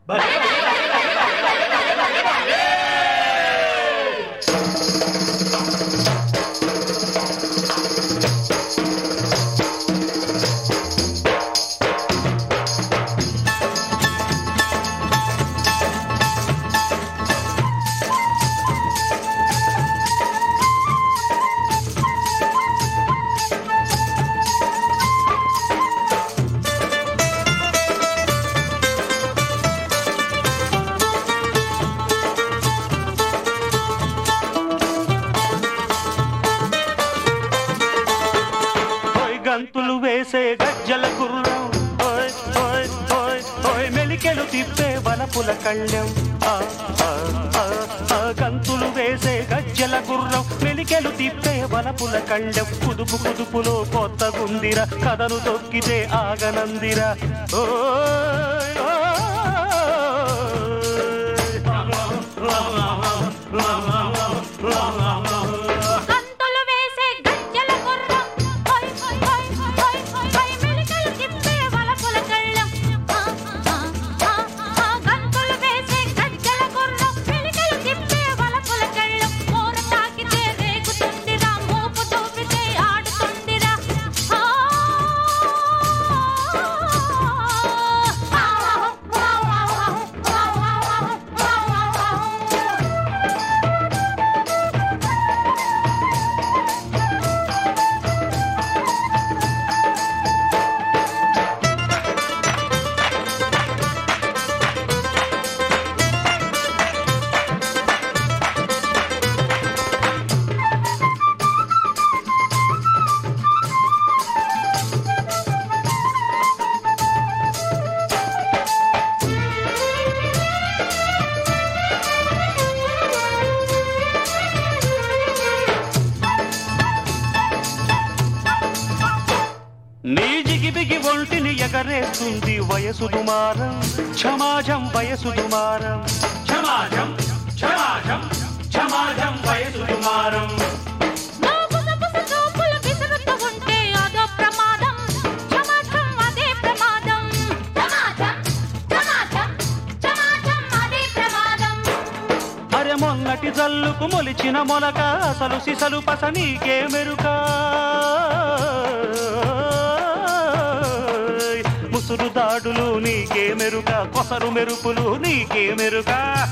ఓయ్ గంతులు వేసే గజ్జల గుర్రం ఓయ్ ఓయ్ ఓయ్ ఓయ్ మెలికెలు తిప్పే వలపుల కళ్ళెం ఆ, ఆ, ఆ, ఆ, గంతులు వేసే గజ్జల గుర్రం మెలికెలు తిప్పే వలపుల కళ్ళెం కుదుపు కుదుపులో కొత్త గుందిర కథను తొక్కితే ఆగనందిర ఓయ్ గంతులు వేసే గజ్జల గుర్రం హోయ్ హోయ్ హోయ్ హోయ్ హోయ్ హోయ్ మెలికలు తిప్పే వలపుల కళ్ళం ఆ, ఆ, ఆ, ఆ, గంతులు వేసే గజ్జల గుర్రం మెలికలు తిప్పే వలపుల కళ్ళం మోర తాకితే రేగుతుందిరా మోపు చూపితే ఆడుతుందిరా ఆ, నీ జిగిబిగి ఒంటిని ఎగరేస్తుంది వయసు దుమారం క్షమాజం వయసు దుమారం క్షమాజం క్షమాజం క్షమాజం వయసు దుమారం నా బుసబుస చూపులు విసురుతూ ఉంటే అదో ప్రమాదం చమాచం అదే ప్రమాదం చమాచం చమాచం చమాచం అదే ప్రమాదం అరె మొన్నటి జల్లుకు మొలిచిన మొలక అసలు సిసలు పస నీకే మెరుక ముసురు దాడులు నీకే మెరుక కొసరు మెరుపులు నీకే మెరుక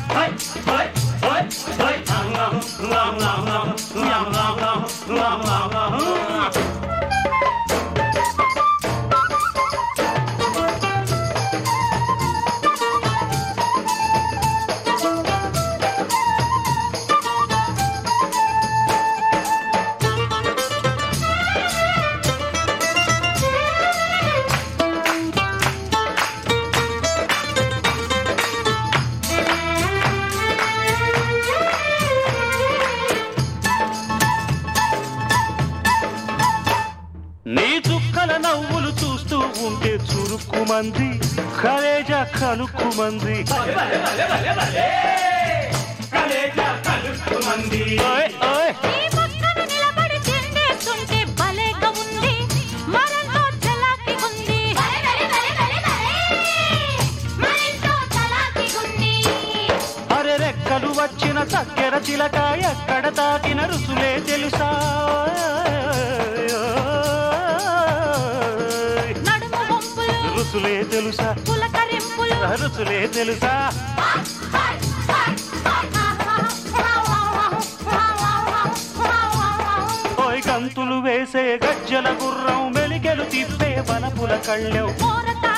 నీ చుక్కల నవ్వులు చూస్తూ ఉంటే చురుక్కు మంది కలేజా కలుక్కు మంది ఓయ్, ఓయ్. నీ పక్కన నిలబడి తిండేస్తుంటే భలేగా ఉంది మరెంతో చలాకీగుంది మరెంతో చలాకీగుంది అరె రెక్కలు వచ్చిన చక్కెర చిలక ఎక్కడ తాకిన రుసులే తెలుసా నడుము వంపులు రుసులే తెలుసా పులకరింపులు రుసులే తెలుసా ఓయ్ గంతులు వేసే గజ్జల గుర్రం మెలికెలు తిప్పే బలపుల కళ్ళెం మోరతా